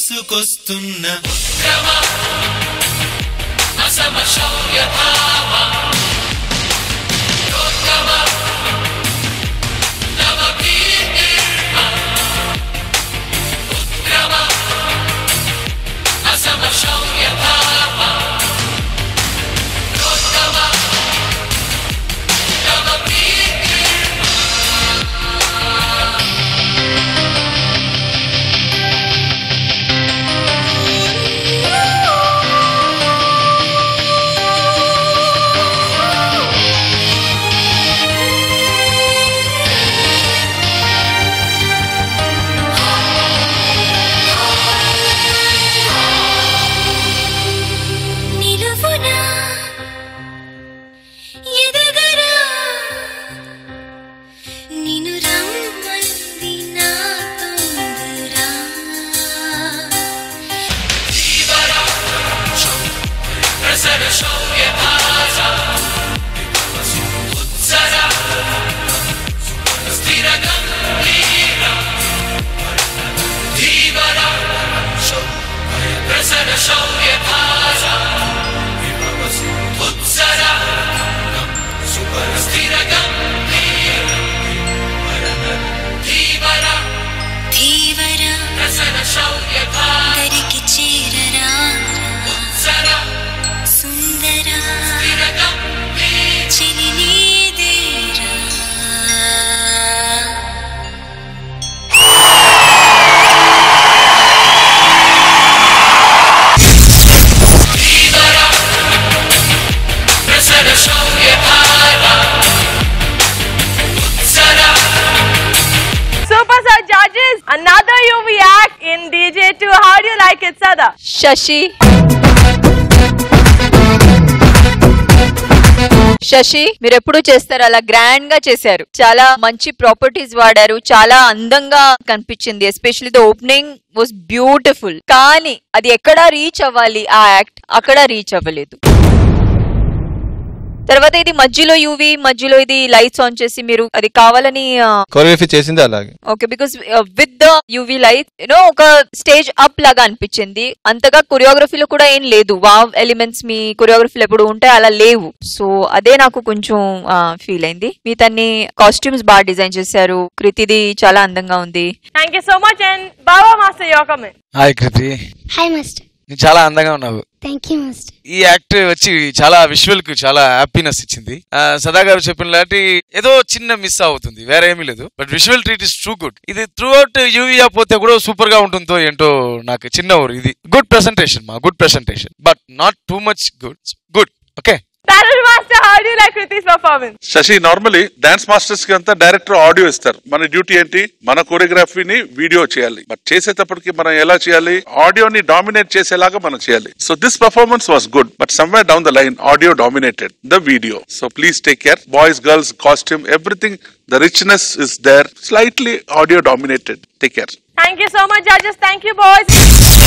దూసుకొస్తున్న నిలువునా ఎదగరా నిను రమ్మంది నా తొందరా ధీవరా దరికి చేరరా సుందరా చెలి నీదేరా Super Star judges, another UV act in DJ2. How do you like it, Sada? Shashi Shashi మీరు ఎప్పుడు చేస్తారు అలా గ్రాండ్ గా చేశారు చాలా మంచి ప్రాపర్టీస్ వాడారు చాలా అందంగా కనిపించింది especially the opening was beautiful కానీ అది ఎక్కడ రీచ్ అవ్వాలి ఆ యాక్ట్ అక్కడ రీచ్ అవ్వలేదు తర్వాత ఇది మధ్యలో యూవి మధ్యలో ఇది లైట్స్ ఆన్ చేసి మీరు అది కావాలని కొరియోగ్రఫీ చేసింది అలాగే okay because with the UV light you know stage up లాగా అనిపించింది అంతగా కొరియోగ్రఫీలో కూడా ఏం లేదు వావ్ ఎలిమెంట్స్ మీ కొరియోగ్రఫీలో ఎప్పుడు ఉంటాయి అలా లేవు సో అదే నాకు కొంచెం ఫీల్ అయింది మీ తన్ని కాస్ట్యూమ్స్ బాగా డిజైన్ చేశారు కృతిది చాలా అందంగా ఉంది Thank you so much. And Baba Master, your comment. Hi Kriti hi master నువ్వు చాలా అందంగా ఉన్నావు థ్యాంక్ యూ మాస్టర్ ఈ యాక్ట్ వచ్చి చాలా విజువల్ కు చాలా హ్యాపీనెస్ ఇచ్చింది ఆ, సదా గారు చెప్పిన లాంటి ఏదో చిన్న మిస్ అవుతుంది వేరే ఏమీ లేదు but visual treat is true good ఇది త్రూ అవుట్ యూవీఆ పోతే కూడా సూపర్ గా ఉంటుందో ఏంటో నాకు చిన్న ఊరు ఇది గుడ్ ప్రెసెంటేషన్ మా good presentation but not too much good good okay Parallel Master, how do you like Kriti's performance? Shashi normally dance masters కి అంతా డైరెక్టర్ ఆడియో ఇస్తారు మన డ్యూటీ ఏంటి మన కోరియోగ్రఫీని వీడియో చేయాలి బట్ చేసేటప్పటికి మనం ఎలా చేయాలి ఆడియోని డామినేట్ చేసేలాగా మనం చేయాలి so this performance was good but somewhere down the line audio dominated the video so please take care boys girls costume everything the richness is there slightly audio dominated take care Thank you so much, judges. Thank you, boys.